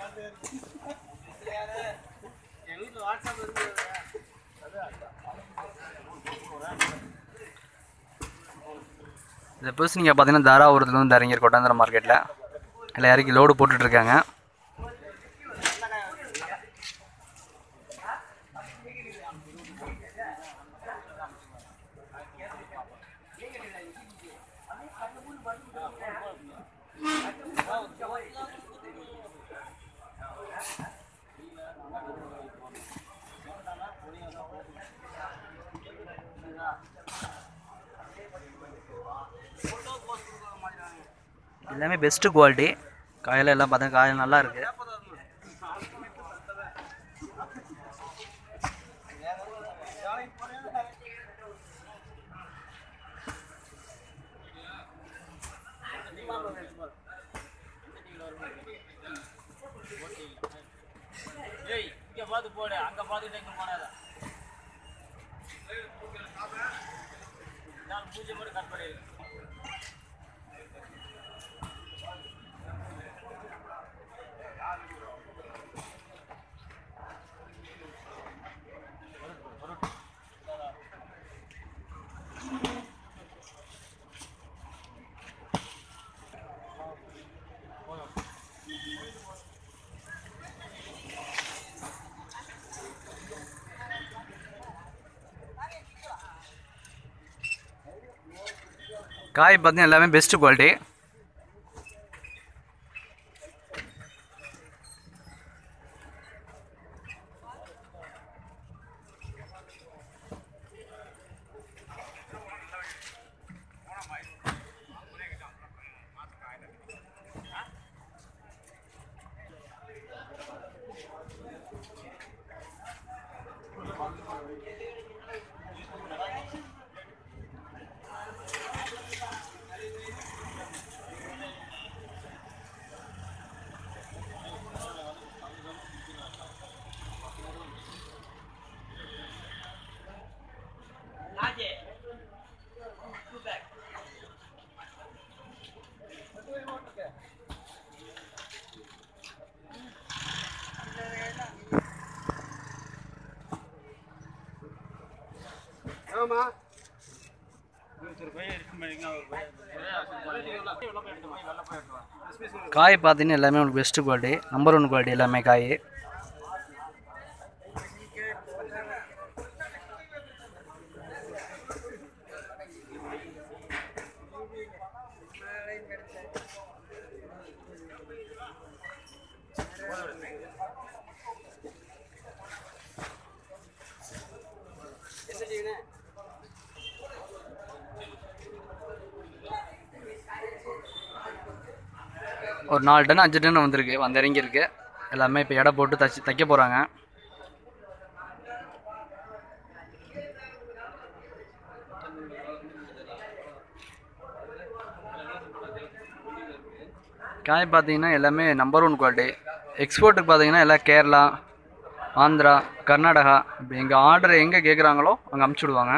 இந்த பூசணிக்காய் பார்த்தீங்கன்னா தாராபுரத்துல வந்து இறங்கியிருக்கு கொட்டாந்திர மார்க்கெட்டில் எல்லாம் இறக்கி லோடு போட்டுட்ருக்காங்க எல்லாமே பெஸ்ட்டு குவாலிட்டி காயெல்லாம் எல்லாம் பார்த்தா காய் நல்லா இருக்கு இங்க பார்த்து போடு அங்க பார்த்துட்டு இங்க போனாத நான் பூஜை மட்டும் கட் பண்ணிடுறேன் காய் பார்த்தீங்கன்னா எல்லாமே பெஸ்ட்டு குவாலிட்டி காய் பார்த்தீங்கன்னா எல்லாமே உங்களுக்கு best quality number one quality எல்லாமே காய் ஒரு நாலு டன் அஞ்சு டன் வந்திருக்கு வந்து இறங்கியிருக்கு எல்லாமே இப்போ எடை போட்டு தச்சு தைக்க போகிறாங்க காய் பார்த்தீங்கன்னா எல்லாமே நம்பர் ஒன் குவாலிட்டி எக்ஸ்போர்ட்டுக்கு பார்த்தீங்கன்னா எல்லாம் கேரளா ஆந்திரா கர்நாடகா இப்போ எங்கள் ஆர்டர் எங்கே கேட்குறாங்களோ அங்கே அமுச்சு விடுவாங்க